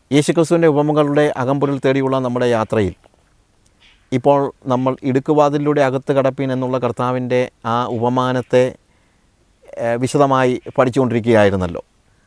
യേശുക്രിസ്തുവിൻ്റെ ഉപമകളുടെ അകമ്പൊരുൾ തേടിയുള്ള നമ്മുടെ യാത്രയിൽ ഇപ്പോൾ നമ്മൾ ഇടുക്കുവാതിലൂടെ അകത്ത് കടപ്പിൻ എന്നുള്ള കർത്താവിൻ്റെ ആ ഉപമാനത്തെ ഏഹ്, വിശദമായി പഠിച്ചുകൊണ്ടിരിക്കുകയായിരുന്നല്ലോ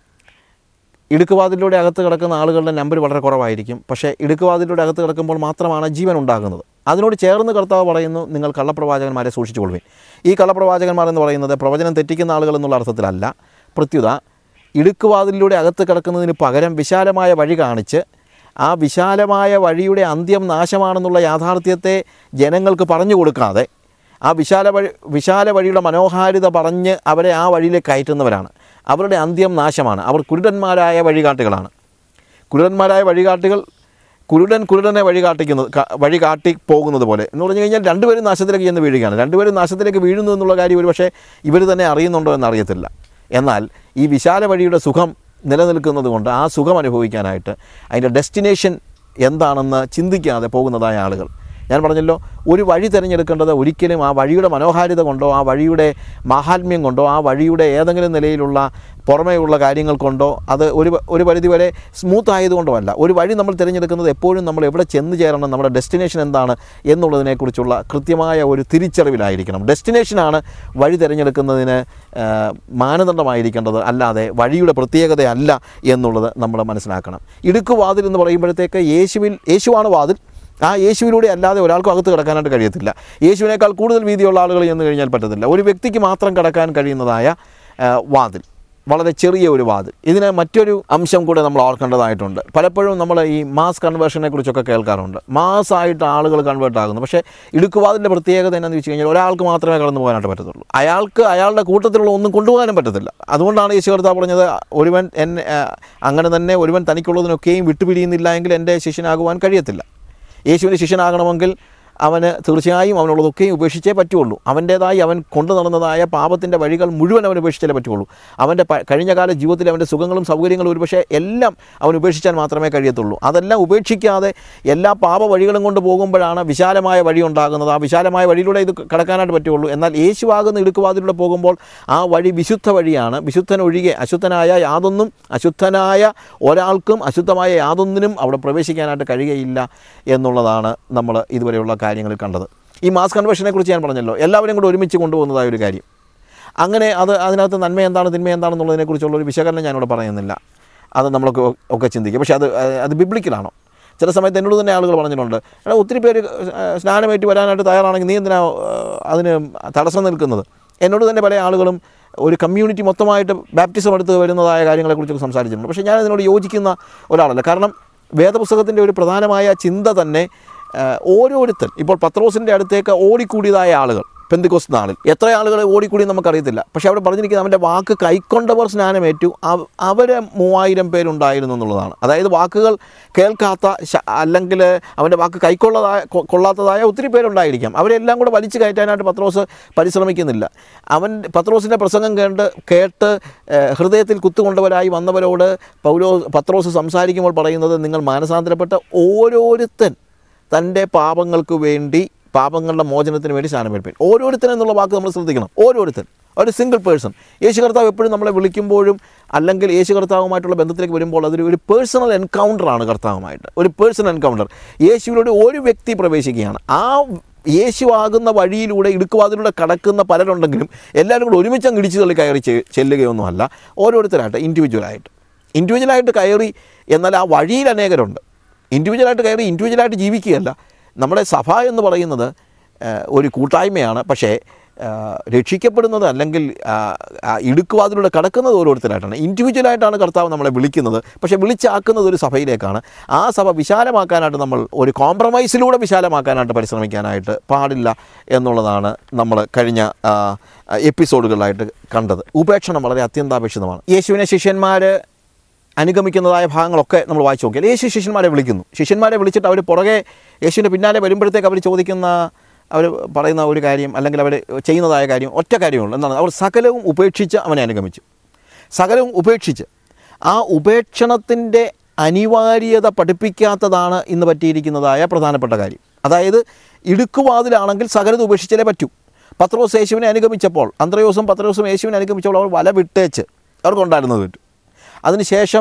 ഇടുക്കുവാതിലൂടെ അകത്ത് കിടക്കുന്ന ആളുകളുടെ നമ്പർ വളരെ കുറവായിരിക്കും പക്ഷേ ഇടുക്കുവാതിലൂടെ അകത്ത് കിടക്കുമ്പോൾ മാത്രമാണ് ജീവൻ ഉണ്ടാകുന്നത് അതിനോട് ചേർന്ന് കർത്താവ് പറയുന്നു നിങ്ങൾ കള്ളപ്രവാചകന്മാരെ സൂക്ഷിച്ചുകൊള്ളുവിൻ ഈ കള്ളപ്രവാചകന്മാർ എന്ന് പറയുന്നത് പ്രവചനം തെറ്റിക്കുന്ന ആളുകൾ എന്നുള്ള അർത്ഥത്തിലല്ല പ്രത്യുത ഇടുക്കുവാതിലൂടെ അകത്ത് കിടക്കുന്നതിന് പകരം വിശാലമായ വഴി കാണിച്ച് ആ വിശാലമായ വഴിയുടെ അന്ത്യം നാശമാണെന്നുള്ള യാഥാർത്ഥ്യത്തെ ജനങ്ങൾക്ക് പറഞ്ഞു കൊടുക്കാതെ ആ വിശാല വഴി വിശാല വഴിയുടെ മനോഹാരിത പറഞ്ഞ് അവരെ ആ വഴിയിലേക്ക് കയറ്റുന്നവരാണ് അവരുടെ അന്ത്യം നാശമാണ് അവർ കുരുടന്മാരായ വഴികാട്ടികളാണ് കുരുടന്മാരായ വഴികാട്ടികൾ കുരുടൻ കുരുടനെ വഴി കാട്ടിക്കുന്നത് ക- വഴി കാട്ടി പോകുന്നത് പോലെ എന്ന് പറഞ്ഞു കഴിഞ്ഞാൽ രണ്ടുപേരും നാശത്തിലേക്ക് ചെന്ന് വീഴുകയാണ് രണ്ടുപേരും നാശത്തിലേക്ക് വീഴുന്നു എന്നുള്ള കാര്യം ഒരുപക്ഷെ ഇവർ തന്നെ അറിയുന്നുണ്ടോ എന്നറിയത്തില്ല എന്നാൽ ഈ വിശാല വഴിയുടെ സുഖം നിലനിൽക്കുന്നത് കൊണ്ട് ആ സുഖം അനുഭവിക്കാനായിട്ട് അതിൻ്റെ ഡെസ്റ്റിനേഷൻ എന്താണെന്ന് ചിന്തിക്കാതെ പോകുന്നതായ ആളുകൾ ഞാൻ പറഞ്ഞല്ലോ ഒരു വഴി തിരഞ്ഞെടുക്കേണ്ടത് ഒരിക്കലും ആ വഴിയുടെ മനോഹാരിത കൊണ്ടോ ആ വഴിയുടെ മാഹാത്മ്യം കൊണ്ടോ ആ വഴിയുടെ ഏതെങ്കിലും നിലയിലുള്ള പുറമേയുള്ള കാര്യങ്ങൾ കൊണ്ടോ അത് ഒരു ഒരു പരിധിവരെ സ്മൂത്ത് ആയതുകൊണ്ടോ അല്ല ഒരു വഴി നമ്മൾ തിരഞ്ഞെടുക്കുന്നത് എപ്പോഴും നമ്മൾ എവിടെ ചെന്ന് ചേരണം നമ്മുടെ ഡെസ്റ്റിനേഷൻ എന്താണ് എന്നുള്ളതിനെക്കുറിച്ചുള്ള കൃത്യമായ ഒരു തിരിച്ചറിവിലായിരിക്കണം ഡെസ്റ്റിനേഷനാണ് വഴി തിരഞ്ഞെടുക്കുന്നതിന് ആ, മാനദണ്ഡമായിരിക്കേണ്ടത് അല്ലാതെ വഴിയുടെ പ്രത്യേകതയല്ല എന്നുള്ളത് നമ്മൾ മനസ്സിലാക്കണം ഇടുക്ക് വാതിൽ എന്ന് പറയുമ്പോഴത്തേക്ക് യേശുവിൽ യേശുവാണ് വാതിൽ ആ യേശുവിലൂടെ അല്ലാതെ ഒരാൾക്കും അകത്ത് കിടക്കാനായിട്ട് കഴിയത്തില്ല യേശുവിനേക്കാൾ കൂടുതൽ വീതിയുള്ള ആളുകൾ ചെന്ന് കഴിഞ്ഞാൽ പറ്റത്തില്ല ഒരു വ്യക്തിക്ക് മാത്രം കിടക്കാൻ കഴിയുന്നതായ ആ, വാതിൽ വളരെ ചെറിയ ഒരു വാതിൽ ഇതിന് മറ്റൊരു അംശം കൂടെ നമ്മൾ ഓർക്കേണ്ടതായിട്ടുണ്ട് പലപ്പോഴും നമ്മൾ ഈ മാസ് കൺവേർഷനെ കുറിച്ചൊക്കെ കേൾക്കാറുണ്ട് മാസ്സായിട്ട് ആളുകൾ കൺവേർട്ട് ആകുന്നു പക്ഷേ ഇടുക്കുവാതിൻ്റെ പ്രത്യേകത എന്നാന്ന് വെച്ച് കഴിഞ്ഞാൽ ഒരാൾക്ക് മാത്രമേ കടന്നു പോകാനായിട്ട് പറ്റത്തുള്ളൂ അയാൾക്ക് അയാളുടെ കൂട്ടത്തിലുള്ള ഒന്നും കൊണ്ടുപോകാനും പറ്റത്തില്ല അതുകൊണ്ടാണ് യേശു കർത്താവ് പറഞ്ഞത് ഒരുവൻ എന്നെ ആ, അങ്ങനെ തന്നെ ഒരുവൻ തനിക്കുള്ളതിനൊക്കെയും വിട്ടുപിരിയുന്നില്ല എങ്കിൽ എൻ്റെ ശിഷ്യനാകുവാൻ കഴിയത്തില്ല യേശുവിൻ്റെ ശിഷ്യനാകണമെങ്കിൽ അവന് തീർച്ചയായും അവനുള്ളതൊക്കെയും ഉപേക്ഷിച്ചേ പറ്റുള്ളൂ അവൻ്റേതായി അവൻ കൊണ്ടു നടന്നതായ പാപത്തിൻ്റെ വഴികൾ മുഴുവൻ അവൻ ഉപേക്ഷിച്ചാലേ പറ്റുള്ളൂ അവൻ്റെ പ- കഴിഞ്ഞകാല ജീവിതത്തിൽ അവൻ്റെ സുഖങ്ങളും സൗകര്യങ്ങളും ഒരുപക്ഷെ എല്ലാം അവൻ ഉപേക്ഷിച്ചാൽ മാത്രമേ കഴിയത്തുള്ളൂ അതെല്ലാം ഉപേക്ഷിക്കാതെ എല്ലാ പാപ വഴികളും കൊണ്ട് പോകുമ്പോഴാണ് വിശാലമായ വഴി ഉണ്ടാകുന്നത് ആ വിശാലമായ വഴിയിലൂടെ ഇത് കടക്കാനായിട്ട് പറ്റുള്ളൂ എന്നാൽ യേശുവാകുന്ന ഇടുക്കുവാതിലൂടെ പോകുമ്പോൾ ആ വഴി വിശുദ്ധ വഴിയാണ് വിശുദ്ധനൊഴികെ അശുദ്ധനായ യാതൊന്നും അശുദ്ധനായ ഒരാൾക്കും അശുദ്ധമായ യാതൊന്നിനും അവിടെ പ്രവേശിക്കാനായിട്ട് കഴിയുകയില്ല എന്നുള്ളതാണ് നമ്മൾ ഇതുവരെയുള്ള കാര്യങ്ങളിൽ കണ്ടത് ഈ മാസ് കൺവേർഷനെ കുറിച്ച് ഞാൻ പറഞ്ഞല്ലോ എല്ലാവരും കൂടെ ഒരുമിച്ച് കൊണ്ടുപോകുന്നതായ ഒരു കാര്യം അങ്ങനെ അത് അതിനകത്ത് നന്മ എന്താണ് തിന്മ എന്താണെന്നുള്ളതിനെക്കുറിച്ചുള്ള ഒരു വിശകലനം ഞാനിവിടെ പറയുന്നില്ല അത് നമ്മളൊക്കെ ഒക്കെ ചിന്തിക്കും പക്ഷേ അത് അത് ബിബ്ലിക്കലാണോ ചില സമയത്ത് എന്നോട് തന്നെ ആളുകൾ പറഞ്ഞിട്ടുണ്ട് എടാ ഒത്തിരി പേര് ഏഹ്, സ്നാനമേറ്റ് വരാനായിട്ട് തയ്യാറാണെങ്കിൽ നീ എന്തിനാ ഏഹ്, അതിന് തടസ്സം നിൽക്കുന്നത് എന്നോട് തന്നെ പല ആളുകളും ഒരു കമ്മ്യൂണിറ്റി മൊത്തമായിട്ട് ബാപ്റ്റിസം എടുത്ത് വരുന്നതായ കാര്യങ്ങളെക്കുറിച്ചൊക്കെ സംസാരിച്ചിട്ടുണ്ട് പക്ഷേ ഞാൻ അതിനോട് യോജിക്കുന്ന ഒരാളല്ല കാരണം വേദപുസ്തകത്തിൻ്റെ ഒരു പ്രധാനമായ ചിന്ത തന്നെ ഏഹ്, ഓരോരുത്തർ ഇപ്പോൾ പത്രോസിൻ്റെ അടുത്തേക്ക് ഓടിക്കൂടിയതായ ആളുകൾ പെന്തിക്കോസ് നാളിൽ എത്ര ആളുകൾ ഓടിക്കൂടി നമുക്കറിയത്തില്ല പക്ഷേ അവിടെ പറഞ്ഞിരിക്കുന്നത് അവൻ്റെ വാക്ക് കൈക്കൊണ്ടവർ സ്നാനമേറ്റു അവ- അവരെ മൂവായിരം പേരുണ്ടായിരുന്നു എന്നുള്ളതാണ് അതായത് വാക്കുകൾ കേൾക്കാത്ത ശ- അല്ലെങ്കിൽ അവൻ്റെ വാക്ക് കൈക്കൊള്ളതായ കൊ- കൊള്ളാത്തതായ ഒത്തിരി പേരുണ്ടായിരിക്കാം അവരെല്ലാം കൂടെ വലിച്ചു കയറ്റാനായിട്ട് പത്രോസ് പരിശ്രമിക്കുന്നില്ല അവൻ പത്രോസിൻ്റെ പ്രസംഗം കേട്ട് കേട്ട് ഏഹ്, ഹൃദയത്തിൽ കുത്തുകൊണ്ടവരായി വന്നവരോട് പൗലോ പത്രോസ് സംസാരിക്കുമ്പോൾ പറയുന്നത് നിങ്ങൾ മാനസാന്തരപ്പെട്ട ഓരോരുത്തൻ തൻ്റെ പാപങ്ങൾക്ക് വേണ്ടി പാപങ്ങളുടെ മോചനത്തിന് വേണ്ടി സ്നാനമേൽപ്പേൻ ഓരോരുത്തൻ എന്നുള്ള വാക്ക് നമ്മൾ ശ്രദ്ധിക്കണം ഓരോരുത്തൻ ഒരു സിംഗിൾ പേഴ്സൺ യേശു കർത്താവ് എപ്പോഴും നമ്മളെ വിളിക്കുമ്പോഴും അല്ലെങ്കിൽ യേശു കർത്താവുമായിട്ടുള്ള ബന്ധത്തിലേക്ക് വരുമ്പോൾ അതൊരു ഒരു പേഴ്സണൽ എൻകൗണ്ടറാണ് കർത്താവുമായിട്ട് ഒരു പേഴ്സണൽ എൻകൗണ്ടർ യേശുവിലൂടെ ഒരു വ്യക്തി പ്രവേശിക്കുകയാണ് ആ യേശു ആകുന്ന വഴിയിലൂടെ ഇടുക്കുവാതിലൂടെ കടക്കുന്ന പലരുണ്ടെങ്കിലും എല്ലാവരും കൂടെ ഒരുമിച്ച് അങ്ങ് ഇടിച്ചു തള്ളി കയറി ചെ- ചെല്ലുകയൊന്നുമല്ല ഓരോരുത്തരായിട്ട് ഇൻഡിവിജ്വലായിട്ട് ഇൻഡിവിജ്വലായിട്ട് കയറി എന്നാൽ ആ വഴിയിൽ അനേകരുണ്ട് ഇൻഡിവിജ്വലായിട്ട് കയറി ഇൻഡിവിജ്വലായിട്ട് ജീവിക്കുകയല്ല നമ്മുടെ സഭ എന്ന് പറയുന്നത് ഏഹ്, ഒരു കൂട്ടായ്മയാണ് പക്ഷേ ഏഹ്, രക്ഷിക്കപ്പെടുന്നത് അല്ലെങ്കിൽ ആ, ആ, ഇടുക്കുവാതിലൂടെ കടക്കുന്നത് ഓരോരുത്തരായിട്ടാണ് ഇൻഡിവിജ്വലായിട്ടാണ് കർത്താവ് നമ്മളെ വിളിക്കുന്നത് പക്ഷേ വിളിച്ചാക്കുന്നത് ഒരു സഭയിലേക്കാണ് ആ സഭ വിശാലമാക്കാനായിട്ട് നമ്മൾ ഒരു കോംപ്രമൈസിലൂടെ വിശാലമാക്കാനായിട്ട് പരിശ്രമിക്കാനായിട്ട് പാടില്ല എന്നുള്ളതാണ് നമ്മൾ കഴിഞ്ഞ ആ, എപ്പിസോഡുകളിലായിട്ട് കണ്ടത് ഉപേക്ഷണം വളരെ അത്യന്താപേക്ഷിതമാണ് യേശുവിനെ ശിഷ്യന്മാർ അനുഗമിക്കുന്നതായ ഭാഗങ്ങളൊക്കെ നമ്മൾ വായിച്ചു നോക്കിയാൽ യേശു ശിഷ്യന്മാരെ വിളിക്കുന്നു ശിഷ്യന്മാരെ വിളിച്ചിട്ട് അവർ പുറകെ യേശുവിൻ്റെ പിന്നാലെ വരുമ്പോഴത്തേക്ക് അവർ ചോദിക്കുന്ന അവർ പറയുന്ന ഒരു കാര്യം അല്ലെങ്കിൽ അവർ ചെയ്യുന്നതായ കാര്യം ഒറ്റ കാര്യമുള്ളൂ എന്താണ് അവർ സകലവും ഉപേക്ഷിച്ച് അവനെ അനുഗമിച്ചു സകലവും ഉപേക്ഷിച്ച് ആ ഉപേക്ഷണത്തിൻ്റെ അനിവാര്യത പഠിപ്പിക്കാത്തതാണ് ഇന്ന് പറ്റിയിരിക്കുന്നതായ പ്രധാനപ്പെട്ട കാര്യം അതായത് ഇടുക്കുവാതിലാണെങ്കിൽ സകലത് ഉപേക്ഷിച്ചാലേ പറ്റൂ പത്രോസ് യേശുവിനെ അനുഗമിച്ചപ്പോൾ അന്ത്രയോസും പത്രോസും യേശുവിനെ അനുഗമിച്ചപ്പോൾ അവർ വല വിട്ടേച്ച് അവർക്കുണ്ടായിരുന്നത് പറ്റും അതിനുശേഷം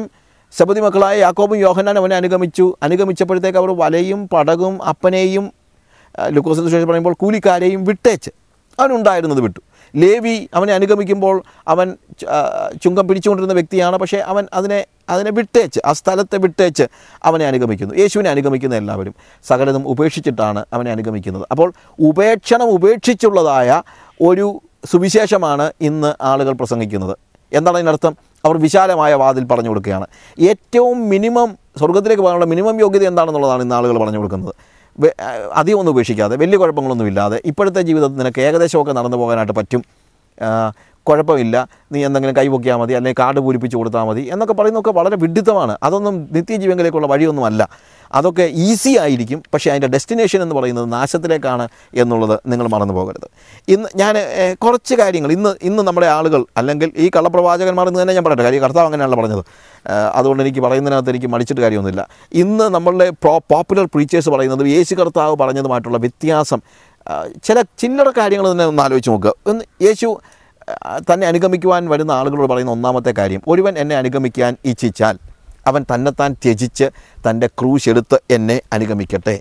സബതി മക്കളായ യാക്കോബും യോഹന്നാൻ അവനെ അനുഗമിച്ചു അനുഗമിച്ചപ്പോഴത്തേക്ക് അവർ വലയും പടകും അപ്പനെയും ആ, ലൂക്കോസിന് ശേഷം പറയുമ്പോൾ കൂലിക്കാരെയും വിട്ടേച്ച് അവനുണ്ടായിരുന്നത് വിട്ടു ലേവി അവനെ അനുഗമിക്കുമ്പോൾ അവൻ ച- ആ, ചുങ്കം പിടിച്ചുകൊണ്ടിരുന്ന വ്യക്തിയാണ് പക്ഷേ അവൻ അതിനെ അതിനെ വിട്ടേച്ച് ആ സ്ഥലത്തെ വിട്ടേച്ച് അവനെ അനുഗമിക്കുന്നു യേശുവിനെ അനുഗമിക്കുന്ന എല്ലാവരും സകലതും ഉപേക്ഷിച്ചിട്ടാണ് അവനെ അനുഗമിക്കുന്നത് അപ്പോൾ ഉപേക്ഷണം ഉപേക്ഷിച്ചുള്ളതായ ഒരു സുവിശേഷമാണ് ഇന്ന് ആളുകൾ പ്രസംഗിക്കുന്നത് എന്താണ് അതിനർത്ഥം അവർ വിശാലമായ വാതിൽ പറഞ്ഞു കൊടുക്കുകയാണ് ഏറ്റവും മിനിമം സ്വർഗത്തിലേക്ക് പോകാനുള്ള മിനിമം യോഗ്യത എന്താണെന്നുള്ളതാണ് ഇന്ന് ആളുകൾ പറഞ്ഞു കൊടുക്കുന്നത് വെ- ആ, അധികമൊന്നും ഉപേക്ഷിക്കാതെ വലിയ കുഴപ്പങ്ങളൊന്നും ഇല്ലാതെ ഇപ്പോഴത്തെ ജീവിതത്തിൽ നിനക്ക് ഏകദേശമൊക്കെ നടന്നു പോകാനായിട്ട് പറ്റും ആ, കുഴപ്പമില്ല നീ എന്തെങ്കിലും കൈപൊക്കിയാൽ മതി അല്ലെങ്കിൽ കാർഡ് പൂരിപ്പിച്ച് കൊടുത്താൽ മതി എന്നൊക്കെ പറയുന്നതൊക്കെ വളരെ വിഡിത്തമാണ് അതൊന്നും നിത്യജീവനിലേക്കുള്ള വഴിയൊന്നുമല്ല അതൊക്കെ ഈസി ആയിരിക്കും പക്ഷേ അതിൻ്റെ ഡെസ്റ്റിനേഷൻ എന്ന് പറയുന്നത് നാശത്തിലേക്കാണ് എന്നുള്ളത് നിങ്ങൾ മറന്നു പോകരുത് ഇന്ന് ഞാൻ ഏഹ്, കുറച്ച് കാര്യങ്ങൾ ഇന്ന് ഇന്ന് നമ്മുടെ ആളുകൾ അല്ലെങ്കിൽ ഈ കള്ളപ്രവാചകന്മാർ എന്ന് തന്നെ ഞാൻ പറയട്ടെ കാര്യം കർത്താവ് അങ്ങനെയാണല്ലോ പറഞ്ഞത് ഏഹ്, അതുകൊണ്ട് എനിക്ക് പറയുന്നതിനകത്ത് എനിക്ക് മടിച്ചിട്ട് കാര്യമൊന്നുമില്ല ഇന്ന് നമ്മളുടെ പോപ്പുലർ പ്രീച്ചേഴ്സ് പറയുന്നത് യേശു കർത്താവ് പറഞ്ഞതുമായിട്ടുള്ള വ്യത്യാസം ആ, ചില ചില്ലറ കാര്യങ്ങൾ തന്നെ ഒന്ന് ആലോചിച്ച് നോക്കുക ഒന്ന് യേശു ആ, തന്നെ അനുഗമിക്കുവാൻ വരുന്ന ആളുകളോട് പറയുന്ന ഒന്നാമത്തെ കാര്യം ഒരുവൻ എന്നെ അനുഗമിക്കാൻ ഇച്ഛിച്ചാൽ അവൻ തന്നെത്താൻ ത്യജിച്ച് തൻ്റെ ക്രൂശ് എടുത്ത് എന്നെ അനുഗമിക്കട്ടെ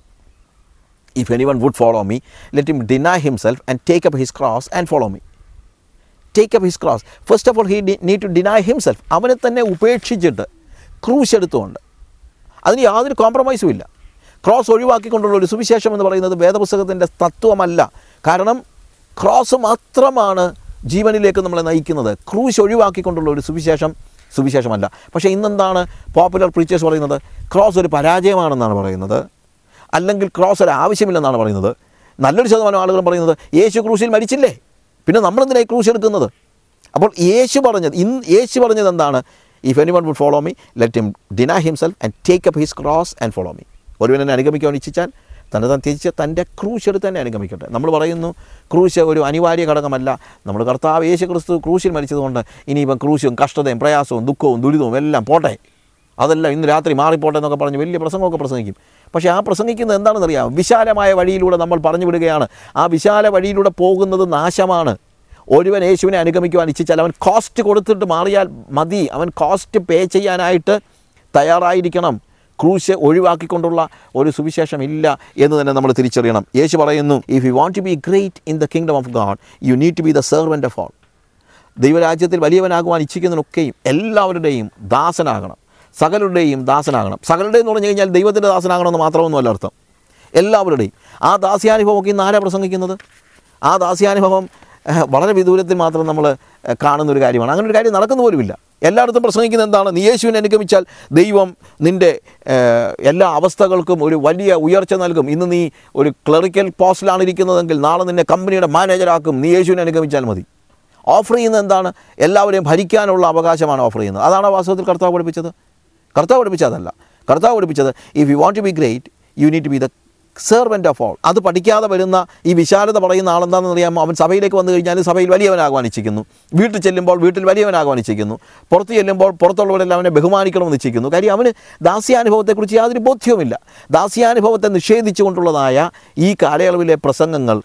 if any one would follow me let him deny himself and take up his cross and follow me take up his cross first of all he need to deny himself അവനെ തന്നെ ഉപേക്ഷിച്ചിട്ട് ക്രൂശ് എടുത്തുകൊണ്ട് അതിന് യാതൊരു കോംപ്രമൈസും ഇല്ല ക്രോസ് ഒഴിവാക്കിക്കൊണ്ടുള്ള ഒരു സുവിശേഷം എന്ന് പറയുന്നത് വേദപുസ്തകത്തിൻ്റെ തത്വമല്ല കാരണം ക്രോസ് മാത്രമാണ് ജീവനിലേക്ക് നമ്മളെ നയിക്കുന്നത് ക്രൂശ് ഒഴിവാക്കിക്കൊണ്ടുള്ള ഒരു സുവിശേഷം സുവിശേഷമല്ല പക്ഷേ ഇന്നെന്താണ് പോപ്പുലർ പ്രീച്ചേഴ്സ് പറയുന്നത് ക്രോസ് ഒരു പരാജയമാണെന്നാണ് പറയുന്നത് അല്ലെങ്കിൽ ക്രോസ് ഒരു ആവശ്യമില്ലെന്നാണ് പറയുന്നത് നല്ലൊരു ശതമാനം ആളുകളും പറയുന്നത് യേശു ക്രൂശിൽ മരിച്ചില്ലേ പിന്നെ നമ്മളെന്തിനായി ക്രൂശ് എടുക്കുന്നത് അപ്പോൾ യേശു പറഞ്ഞത് ഇന്ന് യേശു പറഞ്ഞത് എന്താണ് if any one would follow me let him deny himself and take up his cross and follow me ഒരുവൻ എന്നെ അനുഗമിക്കാൻ ഇച്ഛിച്ചാൽ തന്നെ താൻ തിരിച്ച് തൻ്റെ ക്രൂശ് എടുത്ത് തന്നെ അനുഗമിക്കട്ടെ നമ്മൾ പറയുന്നു ക്രൂശ് ഒരു അനിവാര്യ ഘടകമല്ല നമ്മൾ കർത്താവ് യേശു ക്രിസ്തു ക്രൂശിൽ മരിച്ചതുകൊണ്ട് ഇനിയിപ്പം ക്രൂശും കഷ്ടതയും പ്രയാസവും ദുഃഖവും ദുരിതവും എല്ലാം പോട്ടെ അതെല്ലാം ഇന്ന് രാത്രി മാറിപ്പോട്ടെ എന്നൊക്കെ പറഞ്ഞ് വലിയ പ്രസംഗമൊക്കെ പ്രസംഗിക്കും പക്ഷേ ആ പ്രസംഗിക്കുന്നത് എന്താണെന്നറിയാം വിശാലമായ വഴിയിലൂടെ നമ്മൾ പറഞ്ഞു വിടുകയാണ് ആ വിശാല വഴിയിലൂടെ പോകുന്നത് നാശമാണ് ഒരുവൻ യേശുവിനെ അനുഗമിക്കുവാൻ ഇച്ഛിച്ചാൽ അവൻ കോസ്റ്റ് കൊടുത്തിട്ട് മാറിയാൽ മതി അവൻ കോസ്റ്റ് പേ ചെയ്യാനായിട്ട് തയ്യാറായിരിക്കണം ക്രൂശ് ഒഴിവാക്കിക്കൊണ്ടുള്ള ഒരു സുവിശേഷം ഇല്ല എന്ന് തന്നെ നമ്മൾ തിരിച്ചറിയണം യേശു പറയുന്നു if you want to be great in the kingdom of God you need to be the servant of all ദൈവരാജ്യത്തിൽ വലിയവനാകുവാൻ ഇച്ഛിക്കുന്നതിനൊക്കെയും എല്ലാവരുടെയും ദാസനാകണം സകലരുടെയും ദാസനാകണം സകലരുടെയും എന്ന് പറഞ്ഞു കഴിഞ്ഞാൽ ദൈവത്തിൻ്റെ ദാസനാകണമെന്ന് മാത്രമൊന്നുമല്ല അർത്ഥം എല്ലാവരുടെയും ആ ദാസ്യാനുഭവമൊക്കെ ഇന്ന് ആരാ പ്രസംഗിക്കുന്നത് ആ ദാസ്യാനുഭവം ഏഹ്, വളരെ വിദൂരത്തിൽ മാത്രം നമ്മൾ ഏഹ്, കാണുന്ന ഒരു കാര്യമാണ് അങ്ങനെ ഒരു കാര്യം നടക്കുന്ന പോലുമില്ല എല്ലായിടത്തും പ്രസംഗിക്കുന്നത് എന്താണ് നീ യേശുവിനെ അനുഗമിച്ചാൽ ദൈവം നിൻ്റെ ഏഹ്, എല്ലാ അവസ്ഥകൾക്കും ഒരു വലിയ ഉയർച്ച നൽകും ഇന്ന് നീ ഒരു ക്ലറിക്കൽ പോസ്റ്റിലാണ് ഇരിക്കുന്നതെങ്കിൽ നാളെ നിന്നെ കമ്പനിയുടെ മാനേജറാക്കും നീ യേശുവിനെ അനുഗമിച്ചാൽ മതി ഓഫർ ചെയ്യുന്നത് എന്താണ് എല്ലാവരെയും ഭരിക്കാനുള്ള അവകാശമാണ് ഓഫർ ചെയ്യുന്നത് അതാണ് വാസ്തവത്തിൽ കർത്താവ് പഠിപ്പിച്ചത് കർത്താവ് പഠിപ്പിച്ചതല്ല കർത്താവ് പഠിപ്പിച്ചത് if you want to be great you need to be the servant of all അത് പഠിക്കാതെ വരുന്ന ഈ വിശാലത പറയുന്ന ആളെന്താണെന്ന് അറിയാമോ അവൻ സഭയിലേക്ക് വന്നു കഴിഞ്ഞാൽ സഭയിൽ വലിയവനാകുവാൻ ഇച്ഛിക്കുന്നു വീട്ടിൽ ചെല്ലുമ്പോൾ വീട്ടിൽ വലിയവനാകുവാൻ ഇച്ഛിക്കുന്നു പുറത്ത് ചെല്ലുമ്പോൾ പുറത്തുള്ളവരെല്ലാം അവനെ ബഹുമാനിക്കണമെന്ന് ഇച്ഛിക്കുന്നു കാര്യം അവന് ദാസ്യാനുഭവത്തെക്കുറിച്ച് യാതൊരു ബോധ്യവുമില്ല ദാസ്യാനുഭവത്തെ നിഷേധിച്ചുകൊണ്ടുള്ളതായ ഈ കാലയളവിലെ പ്രസംഗങ്ങൾ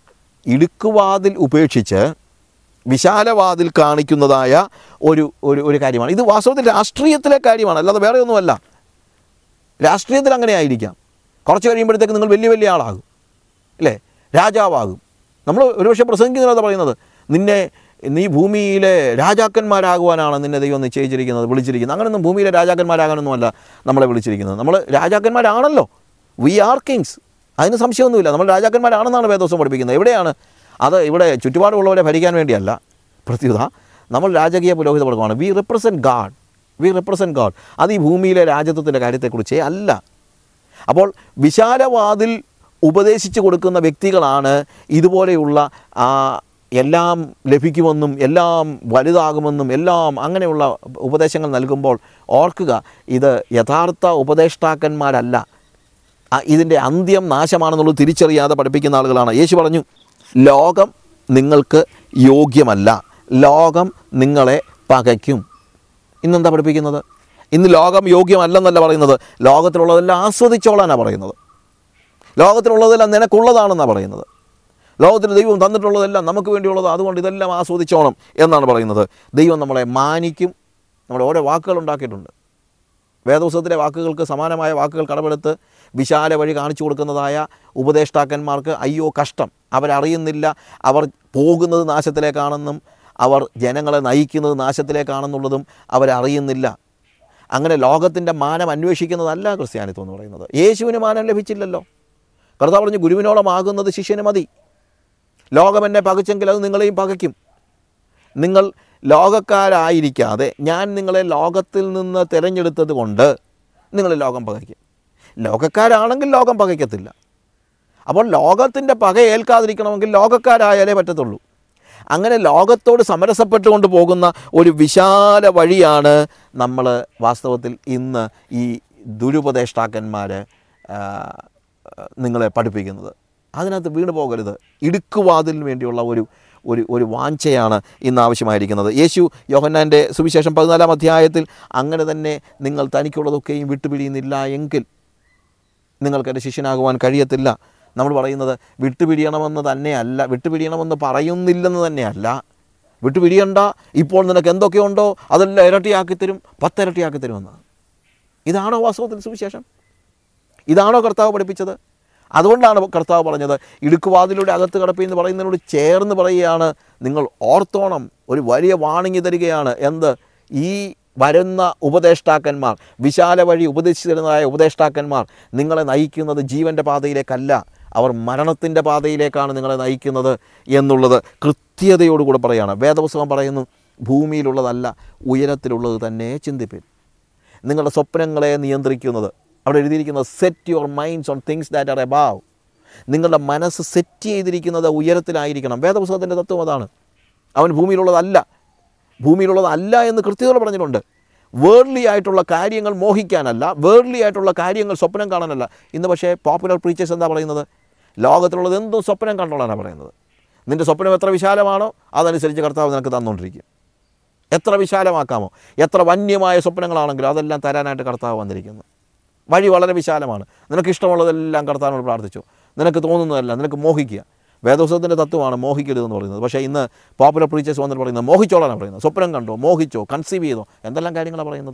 ഇടുക്കുവാതിൽ ഉപേക്ഷിച്ച് വിശാലവാതിൽ കാണിക്കുന്നതായ ഒരു ഒരു ഒരു കാര്യമാണ് ഇത് വാസ്തവത്തിൽ രാഷ്ട്രീയത്തിലെ കാര്യമാണ് അല്ലാതെ വേറെ ഒന്നുമല്ല രാഷ്ട്രീയത്തിൽ അങ്ങനെ ആയിരിക്കാം കുറച്ച് കഴിയുമ്പോഴത്തേക്ക് നിങ്ങൾ വലിയ വലിയ ആളാകും അല്ലേ രാജാവാകും നമ്മൾ ഒരുപക്ഷെ പ്രസംഗിക്കുന്നതാണ് പറയുന്നത് നിന്നെ നീ ഭൂമിയിലെ രാജാക്കന്മാരാകുവാനാണ് നിന്നെ ദൈവം നിശ്ചയിച്ചിരിക്കുന്നത് വിളിച്ചിരിക്കുന്നത് അങ്ങനെയൊന്നും ഭൂമിയിലെ രാജാക്കന്മാരാകാനൊന്നുമല്ല നമ്മളെ വിളിച്ചിരിക്കുന്നത് നമ്മൾ രാജാക്കന്മാരാണല്ലോ വി ആർ കിങ്സ് അതിന് സംശയമൊന്നുമില്ല നമ്മൾ രാജാക്കന്മാരാണെന്നാണ് വേദോസം പഠിപ്പിക്കുന്നത് എവിടെയാണ് അത് ഇവിടെ ചുറ്റുപാടുള്ളവരെ ഭരിക്കാൻ വേണ്ടിയല്ല പ്രത്യുത നമ്മൾ രാജകീയ പുരോഹിത വർഗമാണ് we represent God we represent God അത് ഈ ഭൂമിയിലെ രാജ്യത്വത്തിൻ്റെ കാര്യത്തെക്കുറിച്ചേ അല്ല അപ്പോൾ വിശാലവാതിൽ ഉപദേശിച്ചു കൊടുക്കുന്ന വ്യക്തികളാണ് ഇതുപോലെയുള്ള ആ എല്ലാം ലഭിക്കുമെന്നും എല്ലാം വലുതാകുമെന്നും എല്ലാം അങ്ങനെയുള്ള ഉപദേശങ്ങൾ നൽകുമ്പോൾ ഓർക്കുക ഇത് യഥാർത്ഥ ഉപദേഷ്ടാക്കന്മാരല്ല ആ, ഇതിൻ്റെ അന്ത്യം നാശമാണെന്നുള്ളത് തിരിച്ചറിയാതെ പഠിപ്പിക്കുന്ന ആളുകളാണ് യേശു പറഞ്ഞു ലോകം നിങ്ങൾക്ക് യോഗ്യമല്ല ലോകം നിങ്ങളെ പകയ്ക്കും ഇന്നെന്താ പഠിപ്പിക്കുന്നത് ഇന്ന് ലോകം യോഗ്യമല്ലെന്നല്ല പറയുന്നത് ലോകത്തിലുള്ളതെല്ലാം ആസ്വദിച്ചോളാനാണ് പറയുന്നത് ലോകത്തിലുള്ളതെല്ലാം നിനക്കുള്ളതാണെന്നാണ് പറയുന്നത് ലോകത്തിൽ ദൈവം തന്നിട്ടുള്ളതെല്ലാം നമുക്ക് വേണ്ടിയുള്ളത് അതുകൊണ്ട് ഇതെല്ലാം ആസ്വദിച്ചോണം എന്നാണ് പറയുന്നത് ദൈവം നമ്മളെ മാനിക്കും നമ്മുടെ ഓരോ വാക്കുകൾ ഉണ്ടാക്കിയിട്ടുണ്ട് വേദപുസ്തകത്തിലെ വാക്കുകൾക്ക് സമാനമായ വാക്കുകൾ കടമെടുത്ത് വിശാല വഴി കാണിച്ചു കൊടുക്കുന്നതായ ഉപദേഷ്ടാക്കന്മാർക്ക് അയ്യോ കഷ്ടം അവരറിയുന്നില്ല അവർ പോകുന്നത് നാശത്തിലേക്കാണെന്നും അവർ ജനങ്ങളെ നയിക്കുന്നത് നാശത്തിലേക്കാണെന്നുള്ളതും അവരറിയുന്നില്ല അങ്ങനെ ലോകത്തിൻ്റെ മാനം അന്വേഷിക്കുന്നതല്ല ക്രിസ്ത്യാനിത്വം എന്ന് പറയുന്നത് യേശുവിന് മാനം ലഭിച്ചില്ലല്ലോ കർത്താവ് പറഞ്ഞു ഗുരുവിനോളമാകുന്നത് ശിഷ്യന് മതി ലോകം എന്നെ പകച്ചെങ്കിൽ അത് നിങ്ങളെയും പകയ്ക്കും നിങ്ങൾ ലോകക്കാരായിരിക്കാതെ ഞാൻ നിങ്ങളെ ലോകത്തിൽ നിന്ന് തിരഞ്ഞെടുത്തത് കൊണ്ട് നിങ്ങൾ ലോകം പകയ്ക്കും ലോകക്കാരാണെങ്കിൽ ലോകം പകയ്ക്കത്തില്ല അപ്പോൾ ലോകത്തിൻ്റെ പക ഏൽക്കാതിരിക്കണമെങ്കിൽ ലോകക്കാരായാലേ പറ്റത്തുള്ളൂ അങ്ങനെ ലോകത്തോട് സമരസപ്പെട്ടുകൊണ്ട് പോകുന്ന ഒരു വിശാല വഴിയാണ് നമ്മൾ വാസ്തവത്തിൽ ഇന്ന് ഈ ദുരുപദേഷ്ടാക്കന്മാർ നിങ്ങളെ പഠിപ്പിക്കുന്നത് അതിനകത്ത് വീണു പോകരുത് ഇടുക്കുവാതിലിന് വേണ്ടിയുള്ള ഒരു ഒരു ഒരു വാഞ്ചയാണ് ഇന്ന് ആവശ്യമായിരിക്കുന്നത് യേശു യോഹന്നാൻ്റെ സുവിശേഷം പതിനാലാം അധ്യായത്തിൽ അങ്ങനെ തന്നെ നിങ്ങൾ തനിക്കുള്ളതൊക്കെയും വിട്ടുപിടിയുന്നില്ല എങ്കിൽ നിങ്ങൾക്ക് എൻ്റെ ശിഷ്യനാകുവാൻ കഴിയത്തില്ല നമ്മൾ പറയുന്നത് വിട്ടുപിടിയണമെന്ന് തന്നെയല്ല വിട്ടുപിടിയണമെന്ന് പറയുന്നില്ലെന്ന് തന്നെയല്ല വിട്ടുപിടിയണ്ട ഇപ്പോൾ നിനക്ക് എന്തൊക്കെയുണ്ടോ അതെല്ലാം ഇരട്ടിയാക്കി തരും പത്തിരട്ടിയാക്കി തരുമെന്ന് ഇതാണോ വാസ്തവത്തിൽ സുവിശേഷം ഇതാണോ കർത്താവ് പഠിപ്പിച്ചത് അതുകൊണ്ടാണ് കർത്താവ് പറഞ്ഞത് ഇടുക്കുവാതിലൂടെ അകത്ത് കിടപ്പി എന്ന് പറയുന്നതിനോട് ചേർന്ന് പറയുകയാണ് നിങ്ങൾ ഓർത്തോണം ഒരു വലിയ വാണിംഗ് തരികയാണ് എന്ത് ഈ വരുന്ന ഉപദേഷ്ടാക്കന്മാർ വിശാല വഴി ഉപദേശിച്ചിരുന്നതായ ഉപദേഷ്ടാക്കന്മാർ നിങ്ങളെ നയിക്കുന്നത് ജീവൻ്റെ പാതയിലേക്കല്ല അവർ മരണത്തിൻ്റെ പാതയിലേക്കാണ് നിങ്ങളെ നയിക്കുന്നത് എന്നുള്ളത് കൃത്യതയോടുകൂടെ പറയുകയാണ് വേദപുസ്തകം പറയുന്നു ഭൂമിയിലുള്ളതല്ല ഉയരത്തിലുള്ളത് തന്നെ ചിന്തിപ്പിൻ നിങ്ങളുടെ സ്വപ്നങ്ങളെ നിയന്ത്രിക്കുന്നത് അവിടെ എഴുതിയിരിക്കുന്നത് set your minds on things that are above നിങ്ങളുടെ മനസ്സ് സെറ്റ് ചെയ്തിരിക്കുന്നത് ഉയരത്തിലായിരിക്കണം വേദപുസ്തകത്തിൻ്റെ തത്വം അതാണ് അവൻ ഭൂമിയിലുള്ളതല്ല ഭൂമിയിലുള്ളതല്ല എന്ന് കൃത്യതയോടെ പറഞ്ഞിട്ടുണ്ട് വേർഡ്ലി ആയിട്ടുള്ള കാര്യങ്ങൾ മോഹിക്കാനല്ല വേർഡ്ലി ആയിട്ടുള്ള കാര്യങ്ങൾ സ്വപ്നം കാണാനല്ല ഇന്ന് പക്ഷേ പോപ്പുലർ പ്രീച്ചേഴ്സ് എന്താ പറയുന്നത് ലോകത്തിലുള്ളത് എന്തും സ്വപ്നം കണ്ടോളാനാണ് പറയുന്നത് നിൻ്റെ സ്വപ്നം എത്ര വിശാലമാണോ അതനുസരിച്ച് കർത്താവ് നിനക്ക് തന്നുകൊണ്ടിരിക്കും എത്ര വിശാലമാക്കാമോ എത്ര വന്യമായ സ്വപ്നങ്ങളാണെങ്കിലും അതെല്ലാം തരാനായിട്ട് കർത്താവ് വന്നിരിക്കുന്നു വഴി വളരെ വിശാലമാണ് നിനക്ക് ഇഷ്ടമുള്ളതെല്ലാം കർത്താവിനോട് പ്രാർത്ഥിച്ചു നിനക്ക് തോന്നുന്നതല്ല നിനക്ക് മോഹിക്കുക വേദോത്സവത്തിൻ്റെ തത്വമാണ് മോഹിക്കരുതെന്ന് പറയുന്നത് പക്ഷേ ഇന്ന് പോപ്പുലർ പ്രീച്ചേഴ്സ് വന്നിട്ട് പറയുന്നത് മോഹിച്ചോളാണ് പറയുന്നത് സ്വപ്നം കണ്ടോ മോഹിച്ചോ കൺസീവ് ചെയ്തോ എന്തെല്ലാം കാര്യങ്ങളാണ് പറയുന്നത്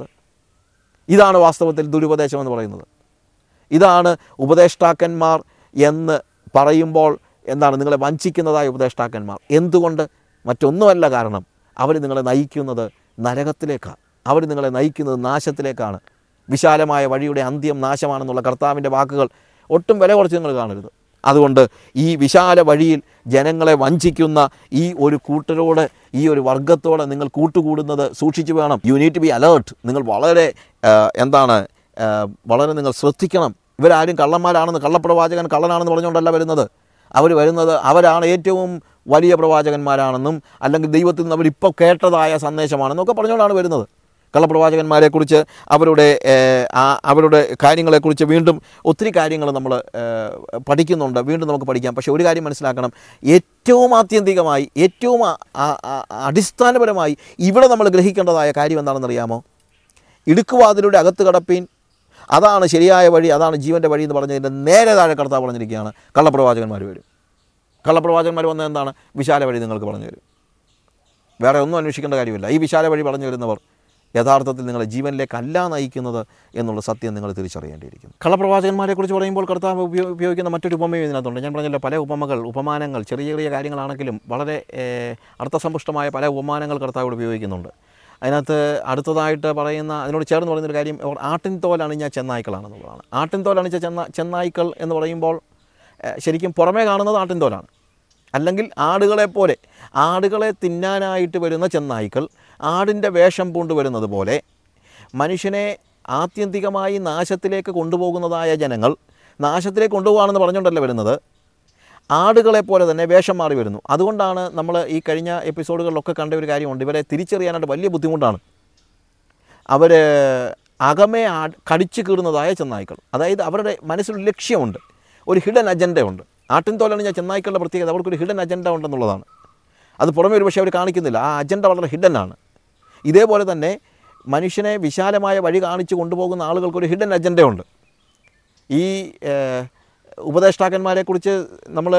ഇതാണ് വാസ്തവത്തിൽ ദുരുപദേശം എന്ന് പറയുന്നത് ഇതാണ് ഉപദേഷ്ടാക്കന്മാർ എന്ന് പറയുമ്പോൾ എന്താണ് നിങ്ങളെ വഞ്ചിക്കുന്നതായ ഉപദേഷ്ടാക്കന്മാർ എന്തുകൊണ്ട് മറ്റൊന്നുമല്ല കാരണം അവർ നിങ്ങളെ നയിക്കുന്നത് നരകത്തിലേക്കാണ് അവർ നിങ്ങളെ നയിക്കുന്നത് നാശത്തിലേക്കാണ് വിശാലമായ വഴിയുടെ അന്ത്യം നാശമാണെന്നുള്ള കർത്താവിൻ്റെ വാക്കുകൾ ഒട്ടും വില കുറച്ച് നിങ്ങൾ കാണരുത് അതുകൊണ്ട് ഈ വിശാല വഴിയിൽ ജനങ്ങളെ വഞ്ചിക്കുന്ന ഈ ഒരു കൂട്ടരോട് ഈ ഒരു വർഗത്തോട് നിങ്ങൾ കൂട്ടുകൂടുന്നത് സൂക്ഷിച്ചു വേണം യു നീറ്റ് ബി അലേർട്ട് നിങ്ങൾ വളരെ ആ, എന്താണ് ആ, വളരെ നിങ്ങൾ ശ്രദ്ധിക്കണം ഇവരാരും കള്ളന്മാരാണെന്ന് കള്ളപ്രവാചകൻ കള്ളനാണെന്ന് പറഞ്ഞുകൊണ്ടല്ല വരുന്നത് അവർ വരുന്നത് അവരാണ് ഏറ്റവും വലിയ പ്രവാചകന്മാരാണെന്നും അല്ലെങ്കിൽ ദൈവത്തിൽ നിന്ന് അവരിപ്പോൾ കേട്ടതായ സന്ദേശമാണെന്നൊക്കെ പറഞ്ഞുകൊണ്ടാണ് വരുന്നത് കള്ളപ്രവാചകന്മാരെക്കുറിച്ച് അവരുടെ ഏഹ്, ആ അവരുടെ കാര്യങ്ങളെക്കുറിച്ച് വീണ്ടും ഒത്തിരി കാര്യങ്ങൾ നമ്മൾ ഏഹ്, പഠിക്കുന്നുണ്ട് വീണ്ടും നമുക്ക് പഠിക്കാം പക്ഷേ ഒരു കാര്യം മനസ്സിലാക്കണം ഏറ്റവും ആത്യന്തികമായി ഏറ്റവും ആ- ആ- ആ- അടിസ്ഥാനപരമായി ഇവിടെ നമ്മൾ ഗ്രഹിക്കേണ്ടതായ കാര്യം എന്താണെന്ന് അറിയാമോ ഇടുക്കുവാതിലൂടെ അകത്ത് കടപ്പീൻ അതാണ് ശരിയായ വഴി അതാണ് ജീവൻ്റെ വഴി എന്ന് പറഞ്ഞതിൻ്റെ നേരെ താഴെ കർത്താവ് പറഞ്ഞിരിക്കുകയാണ് കള്ളപ്രവാചകന്മാർ വരും കള്ളപ്രവാചകന്മാർ വന്നത് എന്താണ് വിശാല വഴി നിങ്ങൾക്ക് പറഞ്ഞു തരും വേറെ ഒന്നും അന്വേഷിക്കേണ്ട കാര്യമില്ല ഈ വിശാല വഴി പറഞ്ഞു വരുന്നവർ യഥാർത്ഥത്തിൽ നിങ്ങളെ ജീവനിലേക്കല്ല നയിക്കുന്നത് എന്നുള്ള സത്യം നിങ്ങൾ തിരിച്ചറിയേണ്ടിയിരിക്കുന്നു കള്ളപ്രവാചകന്മാരെ കുറിച്ച് പറയുമ്പോൾ കർത്താവ് ഉപയോ- ഉപയോഗിക്കുന്ന മറ്റൊരു ഉപമയും ഇതിനകത്തുണ്ട് ഞാൻ പറഞ്ഞല്ലോ പല ഉപമകൾ ഉപമാനങ്ങൾ ചെറിയ ചെറിയ കാര്യങ്ങളാണെങ്കിലും വളരെ ഏഹ്, അർത്ഥസമ്പുഷ്ടമായ പല ഉപമാനങ്ങൾ കർത്താവ് ഇവിടെ ഉപയോഗിക്കുന്നുണ്ട് അതിനകത്ത് അടുത്തതായിട്ട് പറയുന്ന അതിനോട് ചേർന്ന് പറയുന്നൊരു കാര്യം അവർ ആട്ടിൻ തോൽ അണിഞ്ഞ ചെന്നായ്ക്കളാണെന്നുള്ളതാണ് ആട്ടിൻ തോൽ അണിഞ്ഞ ചെന്ന ചെന്നായ്ക്കൾ എന്ന് പറയുമ്പോൾ ഏഹ്, ശരിക്കും പുറമേ കാണുന്നത് ആട്ടിൻ തോലാണ് അല്ലെങ്കിൽ ആടുകളെ പോലെ ആടുകളെ തിന്നാനായിട്ട് വരുന്ന ചെന്നായ്ക്കൾ ആടിൻ്റെ വേഷം പൂണ്ട് വരുന്നത് പോലെ മനുഷ്യനെ ആത്യന്തികമായി നാശത്തിലേക്ക് കൊണ്ടുപോകുന്നതായ ജനങ്ങൾ നാശത്തിലേക്ക് കൊണ്ടുപോകാണെന്ന് പറഞ്ഞുകൊണ്ടല്ല വരുന്നത് ആടുകളെ പോലെ തന്നെ വേഷം മാറി വരുന്നു അതുകൊണ്ടാണ് നമ്മൾ ഈ കഴിഞ്ഞ എപ്പിസോഡുകളിലൊക്കെ കണ്ട ഒരു കാര്യമുണ്ട് ഇവരെ തിരിച്ചറിയാനായിട്ട് വലിയ ബുദ്ധിമുട്ടാണ് അവർ അകമേ ആ കടിച്ചു കീറുന്നതായ ചെന്നായ്ക്കൾ അതായത് അവരുടെ മനസ്സിലൊരു ലക്ഷ്യമുണ്ട് ഒരു ഹിഡൻ അജണ്ടയുണ്ട് ആട്ടിൻ തോലണിഞ്ഞ ചെന്നായ്ക്കളുടെ പ്രത്യേകത അവർക്കൊരു ഹിഡൻ അജണ്ട ഉണ്ടെന്നുള്ളതാണ് അത് പുറമേ ഒരു പക്ഷേ അവർ കാണിക്കുന്നില്ല ആ അജണ്ട വളരെ ഹിഡൻ ആണ് ഇതേപോലെ തന്നെ മനുഷ്യനെ വിശാലമായ വഴി കാണിച്ചു കൊണ്ടുപോകുന്ന ആളുകൾക്കൊരു ഹിഡൻ അജണ്ടയുണ്ട് ഈ ഏഹ്, ഉപദേഷ്ടാക്കന്മാരെക്കുറിച്ച് നമ്മൾ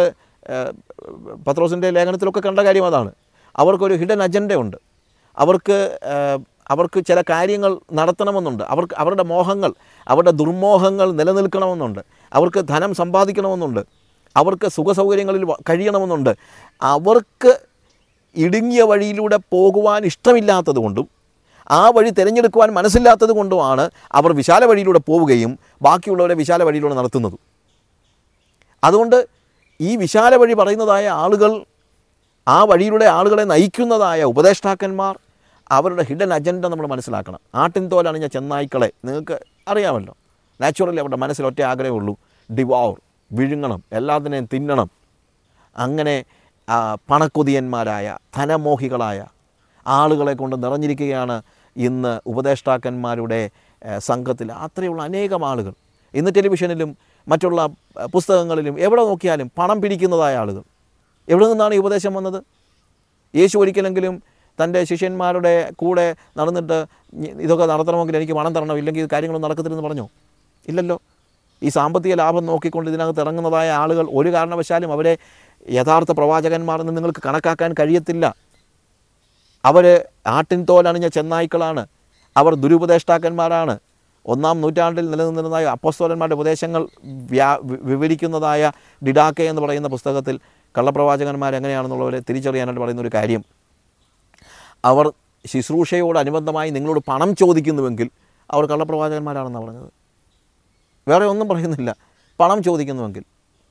പത്രോസിൻ്റെ ലേഖനത്തിലൊക്കെ കണ്ട കാര്യം അതാണ് അവർക്കൊരു ഹിഡൻ അജണ്ടയുണ്ട് അവർക്ക് ഏഹ്, അവർക്ക് ചില കാര്യങ്ങൾ നടത്തണമെന്നുണ്ട് അവർക്ക് അവരുടെ മോഹങ്ങൾ അവരുടെ ദുർമോഹങ്ങൾ നിലനിൽക്കണമെന്നുണ്ട് അവർക്ക് ധനം സമ്പാദിക്കണമെന്നുണ്ട് അവർക്ക് സുഖസൗകര്യങ്ങളിൽ വ- കഴിയണമെന്നുണ്ട് അവർക്ക് ഇടുങ്ങിയ വഴിയിലൂടെ പോകുവാൻ ഇഷ്ടമില്ലാത്തത് കൊണ്ടും ആ വഴി തിരഞ്ഞെടുക്കുവാൻ മനസ്സില്ലാത്തത് കൊണ്ടുമാണ് അവർ വിശാല വഴിയിലൂടെ പോവുകയും ബാക്കിയുള്ളവരെ വിശാല വഴിയിലൂടെ നടത്തുന്നതും അതുകൊണ്ട് ഈ വിശാല വഴി പറയുന്നതായ ആളുകൾ ആ വഴിയിലൂടെ ആളുകളെ നയിക്കുന്നതായ ഉപദേഷ്ടാക്കന്മാർ അവരുടെ ഹിഡൻ അജണ്ട നമ്മൾ മനസ്സിലാക്കണം ആട്ടിൻ തോലണിഞ്ഞ ചെന്നായ്ക്കളെ നിങ്ങൾക്ക് അറിയാമല്ലോ നാച്ചുറലി അവരുടെ മനസ്സിൽ ഒറ്റ ആഗ്രഹമുള്ളൂ ഡിവോർ വിഴുങ്ങണം എല്ലാത്തിനെയും തിന്നണം അങ്ങനെ ആ, പണക്കൊതിയന്മാരായ ധനമോഹികളായ ആളുകളെ കൊണ്ട് നിറഞ്ഞിരിക്കുകയാണ് ഇന്ന് ഉപദേഷ്ടാക്കന്മാരുടെ ഏ, സംഘത്തിൽ അത്രയുള്ള അനേകം ആളുകൾ ഇന്ന് ടെലിവിഷനിലും മറ്റുള്ള ഏ, പുസ്തകങ്ങളിലും എവിടെ നോക്കിയാലും പണം പിടിക്കുന്നതായ ആളുകൾ എവിടെ നിന്നാണ് ഈ ഉപദേശം വന്നത് യേശു ഒരിക്കലെങ്കിലും തൻ്റെ ശിഷ്യന്മാരുടെ കൂടെ നടന്നിട്ട് "ഞ- ഇതൊക്കെ നടത്തണമെങ്കിൽ എനിക്ക് പണം തരണം ഇല്ലെങ്കിൽ ഇത് കാര്യങ്ങളൊന്നും നടക്കത്തില്ലെന്ന് പറഞ്ഞോ ഇല്ലല്ലോ ഈ സാമ്പത്തിക ലാഭം നോക്കിക്കൊണ്ട് ഇതിനകത്ത് ഇറങ്ങുന്നതായ ആളുകൾ ഒരു കാരണവശാലും അവരെ യഥാർത്ഥ പ്രവാചകന്മാരെന്ന് നിങ്ങൾക്ക് കണക്കാക്കാൻ കഴിയത്തില്ല അവർ ആട്ടിൻ തോലണിഞ്ഞ ചെന്നായ്ക്കളാണ് അവർ ദുരുപദേഷ്ടാക്കന്മാരാണ് ഒന്നാം നൂറ്റാണ്ടിൽ നിലനിന്നിരുന്നതായ അപ്പോസ്തോലന്മാരുടെ ഉപദേശങ്ങൾ വ്യാ വി- വിവരിക്കുന്നതായ ഡിഡാക്കെ എന്ന് പറയുന്ന പുസ്തകത്തിൽ കള്ളപ്രവാചകന്മാർ എങ്ങനെയാണെന്നുള്ളവരെ തിരിച്ചറിയാനായിട്ട് പറയുന്ന ഒരു കാര്യം അവർ ശുശ്രൂഷയോടനുബന്ധമായി നിങ്ങളോട് പണം ചോദിക്കുന്നുവെങ്കിൽ അവർ കള്ളപ്രവാചകന്മാരാണെന്നാണ് പറഞ്ഞത് വേറെ ഒന്നും പറയുന്നില്ല പണം ചോദിക്കുന്നുവെങ്കിൽ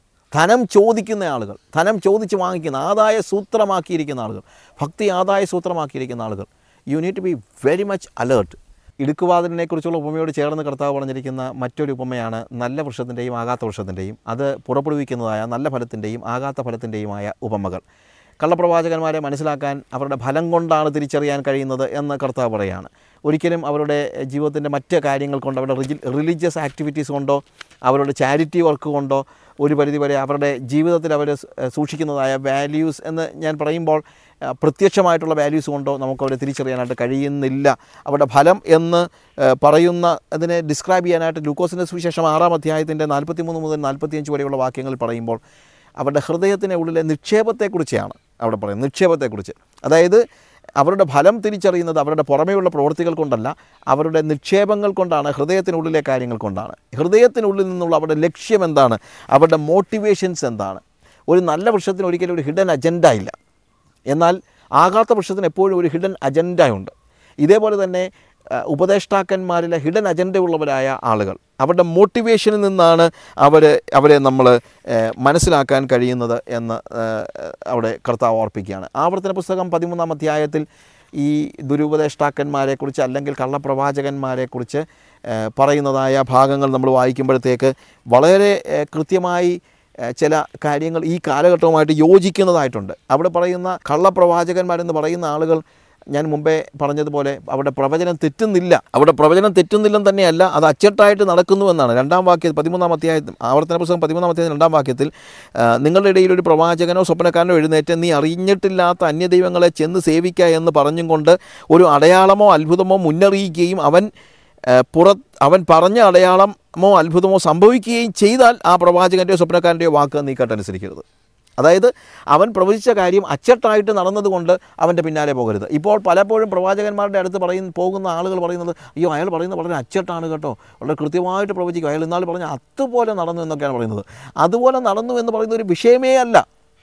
ധനം ചോദിക്കുന്ന ആളുകൾ ധനം ചോദിച്ച് വാങ്ങിക്കുന്ന ആദായ സൂത്രമാക്കിയിരിക്കുന്ന ആളുകൾ ഭക്തി ആദായ സൂത്രമാക്കിയിരിക്കുന്ന ആളുകൾ you need to be very much alert ഇടുക്കുവാതിലിനെ കുറിച്ചുള്ള ഉപമയോട് ചേർന്ന് കർത്താവ് പറഞ്ഞിരിക്കുന്ന മറ്റൊരു ഉപമയാണ് നല്ല വൃക്ഷത്തിൻ്റെയും ആകാത്ത വൃക്ഷത്തിൻ്റെയും അത് പുറപ്പെടുവിക്കുന്നതായ നല്ല ഫലത്തിൻ്റെയും ആകാത്ത ഫലത്തിൻ്റെയുമായ ഉപമകൾ കള്ളപ്രവാചകന്മാരെ മനസ്സിലാക്കാൻ അവരുടെ ഫലം കൊണ്ടാണ് തിരിച്ചറിയാൻ കഴിയുന്നത് എന്ന് കർത്താവ് പറയുകയാണ് ഒരിക്കലും അവരുടെ ജീവിതത്തിൻ്റെ മറ്റ് കാര്യങ്ങൾ കൊണ്ടോ അവരുടെ റിജി റിലീജിയസ് ആക്ടിവിറ്റീസ് കൊണ്ടോ അവരുടെ ചാരിറ്റി വർക്ക് കൊണ്ടോ ഒരു പരിധിവരെ അവരുടെ ജീവിതത്തിൽ അവർ സൂക്ഷിക്കുന്നതായ വാല്യൂസ് എന്ന് ഞാൻ പറയുമ്പോൾ ആ, പ്രത്യക്ഷമായിട്ടുള്ള വാല്യൂസ് കൊണ്ടോ നമുക്ക് അവരെ തിരിച്ചറിയാനായിട്ട് കഴിയുന്നില്ല അവരുടെ ഫലം എന്ന് ആ, പറയുന്ന അതിനെ ഡിസ്ക്രൈബ് ചെയ്യാനായിട്ട് ലൂക്കോസിൻ്റെ സുവിശേഷം ആറാം അധ്യായത്തിൻ്റെ നാൽപ്പത്തി മൂന്ന് മുതൽ നാൽപ്പത്തിയഞ്ച് വരെയുള്ള വാക്യങ്ങൾ പറയുമ്പോൾ അവരുടെ ഹൃദയത്തിന് ഉള്ളിലെ നിക്ഷേപത്തെക്കുറിച്ചാണ് അവിടെ പറയുന്നത് നിക്ഷേപത്തെക്കുറിച്ച് അതായത് അവരുടെ ഫലം തിരിച്ചറിയുന്നത് അവരുടെ പുറമേയുള്ള പ്രവൃത്തികൾ കൊണ്ടല്ല അവരുടെ നിക്ഷേപങ്ങൾ കൊണ്ടാണ് ഹൃദയത്തിനുള്ളിലെ കാര്യങ്ങൾ കൊണ്ടാണ് ഹൃദയത്തിനുള്ളിൽ നിന്നുള്ള അവരുടെ ലക്ഷ്യം എന്താണ് അവരുടെ മോട്ടിവേഷൻസ് എന്താണ് ഒരു നല്ല വൃക്ഷത്തിന് ഒരിക്കലും ഒരു ഹിഡൻ അജണ്ട ഇല്ല എന്നാൽ ആകാത്ത വൃക്ഷത്തിന് എപ്പോഴും ഒരു ഹിഡൻ അജണ്ട ഉണ്ട് ഇതേപോലെ തന്നെ ആ, ഉപദേഷ്ടാക്കന്മാരിലെ ഹിഡൻ അജണ്ടയുള്ളവരായ ആളുകൾ അവരുടെ മോട്ടിവേഷനിൽ നിന്നാണ് അവർ അവരെ നമ്മൾ മനസ്സിലാക്കാൻ കഴിയുന്നത് എന്ന് ആ, അവിടെ കർത്താവ് ഓർപ്പിക്കുകയാണ് ആവർത്തന പുസ്തകം പതിമൂന്നാം അധ്യായത്തിൽ ഈ ദുരുപദേഷ്ടാക്കന്മാരെക്കുറിച്ച് അല്ലെങ്കിൽ കള്ളപ്രവാചകന്മാരെക്കുറിച്ച് ആ, പറയുന്നതായ ഭാഗങ്ങൾ നമ്മൾ വായിക്കുമ്പോഴത്തേക്ക് വളരെ ആ, കൃത്യമായി ഏഹ് ചില കാര്യങ്ങൾ ഈ കാലഘട്ടവുമായിട്ട് യോജിക്കുന്നതായിട്ടുണ്ട് അവിടെ പറയുന്ന കള്ളപ്രവാചകന്മാരെന്ന് പറയുന്ന ആളുകൾ ഞാൻ മുമ്പേ പറഞ്ഞതുപോലെ അവിടെ പ്രവചനം തെറ്റുന്നില്ല അവിടെ പ്രവചനം തെറ്റുന്നില്ലെന്ന് തന്നെയല്ല അത് അച്ചട്ടായിട്ട് നടക്കുന്നുവെന്നാണ് രണ്ടാം വാക്യത്തിൽ പതിമൂന്നാം അധ്യായത്തിൽ ആവർത്തന പുസ്തകം പതിമൂന്നാം അധ്യായത്തിൽ രണ്ടാം വാക്യത്തിൽ ആ, നിങ്ങളുടെ ഇടയിൽ ഒരു പ്രവാചകനോ സ്വപ്നക്കാരനോ എഴുന്നേറ്റ് നീ അറിഞ്ഞിട്ടില്ലാത്ത അന്യദൈവങ്ങളെ ചെന്ന് സേവിക്കുക എന്ന് പറഞ്ഞും കൊണ്ട് ഒരു അടയാളമോ അത്ഭുതമോ മുന്നറിയിക്കുകയും അവൻ ഏഹ് പുറ അവൻ പറഞ്ഞ അടയാളമോ അത്ഭുതമോ സംഭവിക്കുകയും ചെയ്താൽ ആ പ്രവാചകൻ്റെയോ സ്വപ്നക്കാരൻ്റെയോ വാക്ക് നീ കേട്ടനുസരിക്കരുത് അതായത് അവൻ പ്രവചിച്ച കാര്യം അച്ചട്ടായിട്ട് നടന്നതുകൊണ്ട് അവൻ്റെ പിന്നാലെ പോകരുത് ഇപ്പോൾ പലപ്പോഴും പ്രവാചകന്മാരുടെ അടുത്ത് പറയുന്ന പോകുന്ന ആളുകൾ പറയുന്നത് അയ്യോ അയാൾ പറയുന്നത് വളരെ അച്ചട്ടാണ് കേട്ടോ വളരെ കൃത്യമായിട്ട് പ്രവചിക്കും അയാൾ ഇന്നാൾ പറഞ്ഞ അതുപോലെ നടന്നു എന്നൊക്കെയാണ് പറയുന്നത് അതുപോലെ നടന്നു എന്ന് പറയുന്ന ഒരു വിഷയമേ അല്ല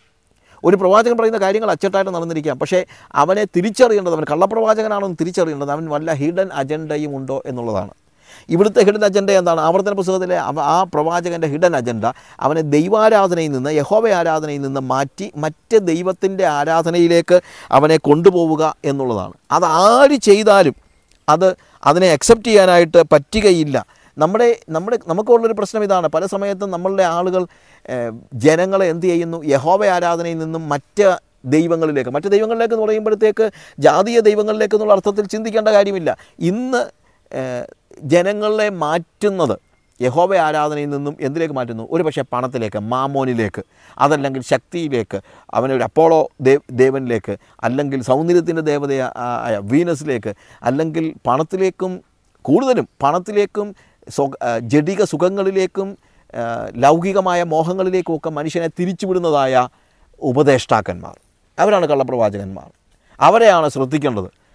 ഒരു പ്രവാചകൻ പറയുന്ന കാര്യങ്ങൾ അച്ചട്ടായിട്ട് നടന്നിരിക്കാം പക്ഷേ അവനെ തിരിച്ചറിയേണ്ടത് അവൻ കള്ളപ്രവാചകനാണെന്ന് തിരിച്ചറിയേണ്ടത് അവൻ വല്ല ഹിഡൻ അജണ്ടയും ഉണ്ടോ എന്നുള്ളതാണ് ഇവിടുത്തെ ഹിഡൻ അജണ്ട എന്താണ് ആവർത്തന പുസ്തകത്തിലെ അവ- ആ പ്രവാചകൻ്റെ ഹിഡൻ അജണ്ട അവനെ ദൈവാരാധനയിൽ നിന്ന് യഹോവ ആരാധനയിൽ നിന്ന് മാറ്റി മറ്റ് ദൈവത്തിൻ്റെ ആരാധനയിലേക്ക് അവനെ കൊണ്ടുപോവുക എന്നുള്ളതാണ് അത് ആര് ചെയ്താലും അത് അതിനെ അക്സെപ്റ്റ് ചെയ്യാനായിട്ട് പറ്റുകയില്ല നമ്മുടെ നമ്മുടെ നമുക്കുള്ളൊരു പ്രശ്നം ഇതാണ് പല സമയത്തും നമ്മളുടെ ആളുകൾ ഏഹ്, ജനങ്ങളെ എന്ത് ചെയ്യുന്നു യഹോവ ആരാധനയിൽ നിന്നും മറ്റ് ദൈവങ്ങളിലേക്ക് മറ്റ് ദൈവങ്ങളിലേക്ക് എന്ന് പറയുമ്പോഴത്തേക്ക് ജാതീയ ദൈവങ്ങളിലേക്ക് എന്നുള്ള അർത്ഥത്തിൽ ചിന്തിക്കേണ്ട കാര്യമില്ല ഇന്ന് ഏഹ്, ജനങ്ങളെ മാറ്റുന്നത് യഹോവ ആരാധനയിൽ നിന്നും എന്തിലേക്ക് മാറ്റുന്നു ഒരു പക്ഷേ പണത്തിലേക്ക് മാമോനിലേക്ക് അതല്ലെങ്കിൽ ശക്തിയിലേക്ക് അവനൊരു അപ്പോളോ ദേവ് ദേവനിലേക്ക് അല്ലെങ്കിൽ സൗന്ദര്യത്തിൻ്റെ ദേവതയ ആയ വീനസിലേക്ക് അല്ലെങ്കിൽ പണത്തിലേക്കും കൂടുതലും പണത്തിലേക്കും സ്വ ആ, ജഡിക സുഖങ്ങളിലേക്കും ആ, ലൗകികമായ മോഹങ്ങളിലേക്കും ഒക്കെ മനുഷ്യനെ തിരിച്ചുവിടുന്നതായ ഉപദേഷ്ടാക്കന്മാർ അവരാണ് കള്ളപ്രവാചകന്മാർ അവരെയാണ് ശ്രദ്ധിക്കേണ്ടത്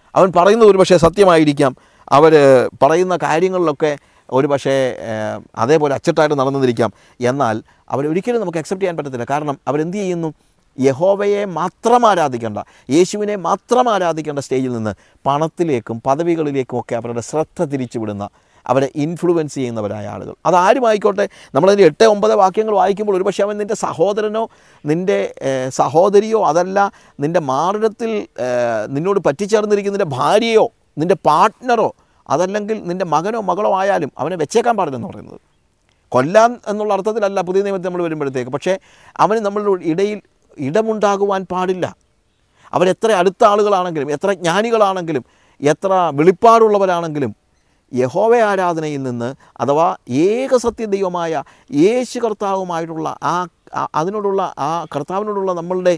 അവൻ പറയുന്നത് ഒരു പക്ഷേ സത്യമായിരിക്കാം അവർ പറയുന്ന കാര്യങ്ങളിലൊക്കെ ഒരു പക്ഷേ ഏഹ്, അതേപോലെ അച്ചട്ടായിട്ട് നടന്നിരിക്കാം എന്നാൽ അവരൊരിക്കലും നമുക്ക് അക്സെപ്റ്റ് ചെയ്യാൻ പറ്റത്തില്ല കാരണം അവരെന്ത് ചെയ്യുന്നു യഹോവയെ മാത്രം ആരാധിക്കേണ്ട യേശുവിനെ മാത്രം ആരാധിക്കേണ്ട സ്റ്റേജിൽ നിന്ന് പണത്തിലേക്കും പദവികളിലേക്കും ഒക്കെ അവരുടെ ശ്രദ്ധ തിരിച്ചുവിടുന്ന അവരെ ഇൻഫ്ലുവൻസ് ചെയ്യുന്നവരായ ആളുകൾ അതാരുമായിക്കോട്ടെ നമ്മളതിൻ്റെ എട്ട് ഒമ്പത് വാക്യങ്ങൾ വായിക്കുമ്പോൾ ഒരുപക്ഷെ അവൻ നിൻ്റെ സഹോദരനോ നിൻ്റെ ഏഹ്, സഹോദരിയോ അതല്ല നിൻ്റെ മാറിടത്തിൽ ഏഹ്, നിന്നോട് പറ്റിച്ചേർന്നിരിക്കുന്ന നിൻ്റെ ഭാര്യയോ നിൻ്റെ പാർട്ട്ണറോ അതല്ലെങ്കിൽ നിൻ്റെ മകനോ മകളോ ആയാലും അവനെ വെച്ചേക്കാൻ പാടില്ലെന്ന് പറയുന്നത് കൊല്ലാൻ എന്നുള്ള അർത്ഥത്തിലല്ല പുതിയ നിയമത്തിൽ നമ്മൾ വരുമ്പോഴത്തേക്ക് പക്ഷേ അവന് നമ്മളുടെ ഇടയിൽ ഇടമുണ്ടാകുവാൻ പാടില്ല അവരെത്ര അടുത്ത ആളുകളാണെങ്കിലും എത്ര ജ്ഞാനികളാണെങ്കിലും എത്ര വെളിപ്പാടുള്ളവരാണെങ്കിലും യഹോവ ആരാധനയിൽ നിന്ന് അഥവാ ഏകസത്യ ദൈവമായ യേശു കർത്താവുമായിട്ടുള്ള ആ ആ- അതിനോടുള്ള ആ കർത്താവിനോടുള്ള നമ്മളുടെ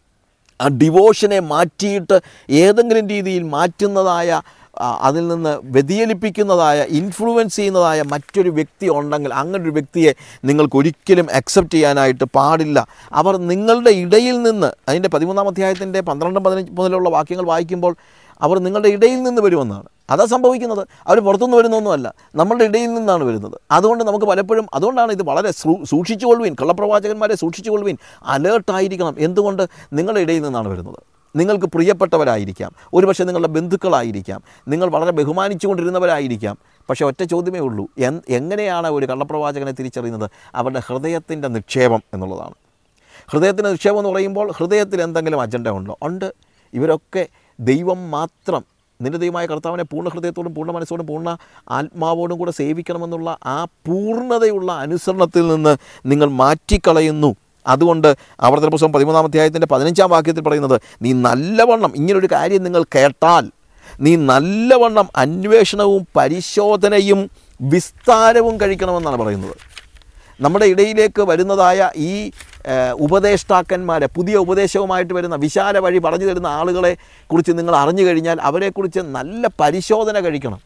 ആ ഡിവോഷനെ മാറ്റിയിട്ട് ഏതെങ്കിലും രീതിയിൽ മാറ്റുന്നതായ ആ, അതിൽ നിന്ന് വ്യതിചലിപ്പിക്കുന്നതായ ഇൻഫ്ലുവൻസ് ചെയ്യുന്നതായ മറ്റൊരു വ്യക്തി ഉണ്ടെങ്കിൽ അങ്ങനെ ഒരു വ്യക്തിയെ നിങ്ങൾക്ക് ഒരിക്കലും അക്സെപ്റ്റ് ചെയ്യാനായിട്ട് പാടില്ല അവർ നിങ്ങളുടെ ഇടയിൽ നിന്ന് അതിൻ്റെ പതിമൂന്നാം അധ്യായത്തിൻ്റെ പന്ത്രണ്ടും പതിനഞ്ച് മുതലുള്ള വാക്യങ്ങൾ വായിക്കുമ്പോൾ അവർ നിങ്ങളുടെ ഇടയിൽ നിന്ന് വരുമെന്നാണ് അതാ സംഭവിക്കുന്നത് അവർ പുറത്തുനിന്ന് വരുന്നൊന്നുമല്ല നമ്മളുടെ ഇടയിൽ നിന്നാണ് വരുന്നത് അതുകൊണ്ട് നമുക്ക് പലപ്പോഴും അതുകൊണ്ടാണ് ഇത് വളരെ സൂ- സൂക്ഷിച്ചുകൊള്ളുവീൻ കള്ളപ്രവാചകന്മാരെ സൂക്ഷിച്ചുകൊള്ളുവീൻ അലേർട്ടായിരിക്കണം എന്തുകൊണ്ട് നിങ്ങളുടെ ഇടയിൽ നിന്നാണ് വരുന്നത് നിങ്ങൾക്ക് പ്രിയപ്പെട്ടവരായിരിക്കാം ഒരുപക്ഷെ നിങ്ങളുടെ ബന്ധുക്കളായിരിക്കാം നിങ്ങൾ വളരെ ബഹുമാനിച്ചുകൊണ്ടിരുന്നവരായിരിക്കാം പക്ഷേ ഒറ്റ ചോദ്യമേ ഉള്ളൂ എൻ എങ്ങനെയാണ് ഒരു കള്ളപ്രവാചകനെ തിരിച്ചറിയുന്നത് അവരുടെ ഹൃദയത്തിൻ്റെ നിക്ഷേപം എന്നുള്ളതാണ് ഹൃദയത്തിൻ്റെ നിക്ഷേപം എന്ന് പറയുമ്പോൾ ഹൃദയത്തിൽ എന്തെങ്കിലും അജണ്ട ഉണ്ടോ ഉണ്ട് ഇവരൊക്കെ ദൈവം മാത്രം നിന്റെ ദൈവമായ കർത്താവിനെ പൂർണ്ണ ഹൃദയത്തോടും പൂർണ്ണ മനസ്സോടും പൂർണ്ണ ആത്മാവോടും കൂടെ സേവിക്കണമെന്നുള്ള ആ പൂർണ്ണതയുള്ള അനുസരണത്തിൽ നിന്ന് നിങ്ങൾ മാറ്റിക്കളയുന്നു അതുകൊണ്ട് ആവർത്തന പുസ്തകം പതിമൂന്നാം അധ്യായത്തിൻ്റെ പതിനഞ്ചാം വാക്യത്തിൽ പറയുന്നത് നീ നല്ലവണ്ണം ഇങ്ങനൊരു കാര്യം നിങ്ങൾ കേട്ടാൽ നീ നല്ലവണ്ണം അന്വേഷണവും പരിശോധനയും വിസ്താരവും കഴിക്കണമെന്നാണ് പറയുന്നത് നമ്മുടെ ഇടയിലേക്ക് വരുന്നതായ ഈ ഏഹ്, ഉപദേഷ്ടാക്കന്മാരെ പുതിയ ഉപദേശവുമായിട്ട് വരുന്ന വിശാല വഴി പറഞ്ഞു തരുന്ന ആളുകളെ കുറിച്ച് നിങ്ങൾ അറിഞ്ഞു കഴിഞ്ഞാൽ അവരെക്കുറിച്ച് നല്ല പരിശോധന കഴിക്കണം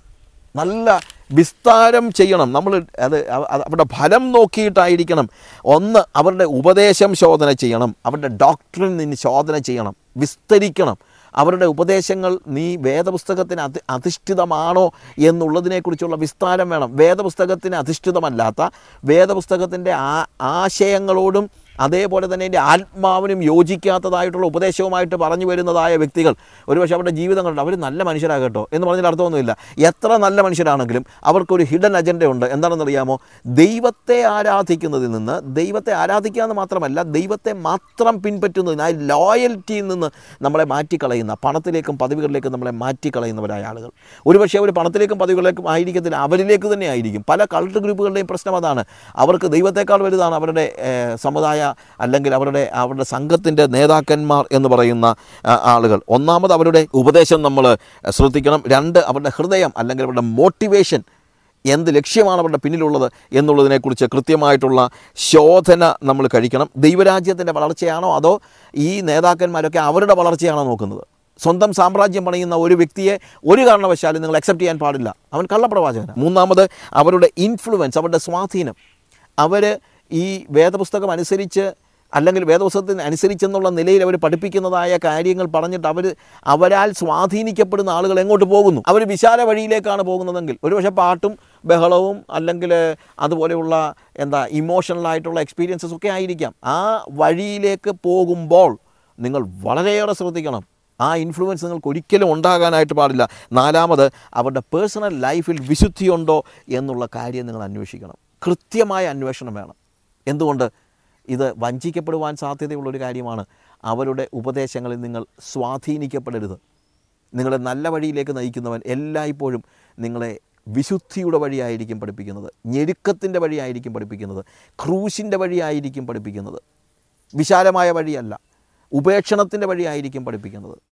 നല്ല വിസ്താരം ചെയ്യണം നമ്മൾ അത് അവ- അത് അവരുടെ ഫലം നോക്കിയിട്ടായിരിക്കണം ഒന്ന് അവരുടെ ഉപദേശം ശോധന ചെയ്യണം അവരുടെ ഡോക്ടറിൽ നിന്ന് ശോധന ചെയ്യണം വിസ്തരിക്കണം അവരുടെ ഉപദേശങ്ങൾ നീ വേദപുസ്തകത്തിന് അധി അധിഷ്ഠിതമാണോ എന്നുള്ളതിനെക്കുറിച്ചുള്ള വിസ്താരം വേണം വേദപുസ്തകത്തിന് അധിഷ്ഠിതമല്ലാത്ത വേദപുസ്തകത്തിൻ്റെ ആ ആശയങ്ങളോടും അതേപോലെ തന്നെ എൻ്റെ ആത്മാവിനും യോജിക്കാത്തതായിട്ടുള്ള ഉപദേശവുമായിട്ട് പറഞ്ഞു വരുന്നതായ വ്യക്തികൾ ഒരുപക്ഷെ അവരുടെ ജീവിതം കണ്ടു അവർ നല്ല മനുഷ്യരാകട്ടോ എന്ന് പറഞ്ഞാൽ അർത്ഥമൊന്നുമില്ല എത്ര നല്ല മനുഷ്യരാണെങ്കിലും അവർക്കൊരു ഹിഡൻ അജണ്ട ഉണ്ട് എന്താണെന്നറിയാമോ ദൈവത്തെ ആരാധിക്കുന്നതിൽ നിന്ന് ദൈവത്തെ ആരാധിക്കുക എന്ന് മാത്രമല്ല ദൈവത്തെ മാത്രം പിൻപറ്റുന്നതിന് ആ ലോയൽറ്റിയിൽ നിന്ന് നമ്മളെ മാറ്റിക്കളയുന്ന പണത്തിലേക്കും പദവികളിലേക്കും നമ്മളെ മാറ്റിക്കളയുന്നവരായ ആളുകൾ ഒരുപക്ഷെ അവർ പണത്തിലേക്കും പദവികളിലേക്കും ആയിരിക്കത്തില്ല അവരിലേക്ക് തന്നെ ആയിരിക്കും പല കൾട്ട് ഗ്രൂപ്പുകളുടെയും പ്രശ്നം അതാണ് അവർക്ക് ദൈവത്തെക്കാൾ വലുതാണ് അവരുടെ ഏഹ്, സമുദായ അല്ലെങ്കിൽ അവരുടെ അവരുടെ സംഘത്തിൻ്റെ നേതാക്കന്മാർ എന്ന് പറയുന്ന ആ, ആളുകൾ ഒന്നാമത് അവരുടെ ഉപദേശം നമ്മൾ ശ്രദ്ധിക്കണം രണ്ട് അവരുടെ ഹൃദയം അല്ലെങ്കിൽ അവരുടെ മോട്ടിവേഷൻ എന്ത് ലക്ഷ്യമാണ് അവരുടെ പിന്നിലുള്ളത് എന്നുള്ളതിനെക്കുറിച്ച് കൃത്യമായിട്ടുള്ള ശോധന നമ്മൾ കഴിക്കണം ദൈവരാജ്യത്തിൻ്റെ വളർച്ചയാണോ അതോ ഈ നേതാക്കന്മാരൊക്കെ അവരുടെ വളർച്ചയാണോ നോക്കുന്നത് സ്വന്തം സാമ്രാജ്യം പണിയുന്ന ഒരു വ്യക്തിയെ ഒരു കാരണവശാലും നിങ്ങൾ അക്സെപ്റ്റ് ചെയ്യാൻ പാടില്ല അവൻ കള്ളപ്രവാചകനാണ് മൂന്നാമത് അവരുടെ ഇൻഫ്ലുവൻസ് അവരുടെ സ്വാധീനം അവർ ഈ വേദപുസ്തകം അനുസരിച്ച് അല്ലെങ്കിൽ വേദപുസ്തകത്തിന് അനുസരിച്ചെന്നുള്ള നിലയിൽ അവർ പഠിപ്പിക്കുന്നതായ കാര്യങ്ങൾ പറഞ്ഞിട്ട് അവർ അവരാൽ സ്വാധീനിക്കപ്പെടുന്ന ആളുകൾ എങ്ങോട്ട് പോകുന്നു അവർ വിശാല വഴിയിലേക്കാണ് പോകുന്നതെങ്കിൽ ഒരുപക്ഷെ പാട്ടും ബഹളവും അല്ലെങ്കിൽ അതുപോലെയുള്ള എന്താ ഇമോഷണലായിട്ടുള്ള എക്സ്പീരിയൻസസ് ഒക്കെ ആയിരിക്കാം ആ വഴിയിലേക്ക് പോകുമ്പോൾ നിങ്ങൾ വളരെയേറെ ശ്രദ്ധിക്കണം ആ ഇൻഫ്ലുവൻസ് നിങ്ങൾക്ക് ഒരിക്കലും ഉണ്ടാകാനായിട്ട് പാടില്ല നാലാമത് അവരുടെ പേഴ്സണൽ ലൈഫിൽ വിശുദ്ധിയുണ്ടോ എന്നുള്ള കാര്യം നിങ്ങൾ അന്വേഷിക്കണം കൃത്യമായ അന്വേഷണം വേണം എന്തുകൊണ്ട് ഇത് വഞ്ചിക്കപ്പെടുവാൻ സാധ്യതയുള്ളൊരു കാര്യമാണ് അവരുടെ ഉപദേശങ്ങളിൽ നിങ്ങൾ സ്വാധീനിക്കപ്പെടരുത് നിങ്ങളെ നല്ല വഴിയിലേക്ക് നയിക്കുന്നവൻ എല്ലായ്പ്പോഴും നിങ്ങളെ വിശുദ്ധിയുടെ വഴിയായിരിക്കും പഠിപ്പിക്കുന്നത് ഞെരുക്കത്തിൻ്റെ വഴിയായിരിക്കും പഠിപ്പിക്കുന്നത് ക്രൂശിൻ്റെ വഴിയായിരിക്കും പഠിപ്പിക്കുന്നത് വിശാലമായ വഴിയല്ല ഉപേക്ഷണത്തിൻ്റെ വഴിയായിരിക്കും പഠിപ്പിക്കുന്നത്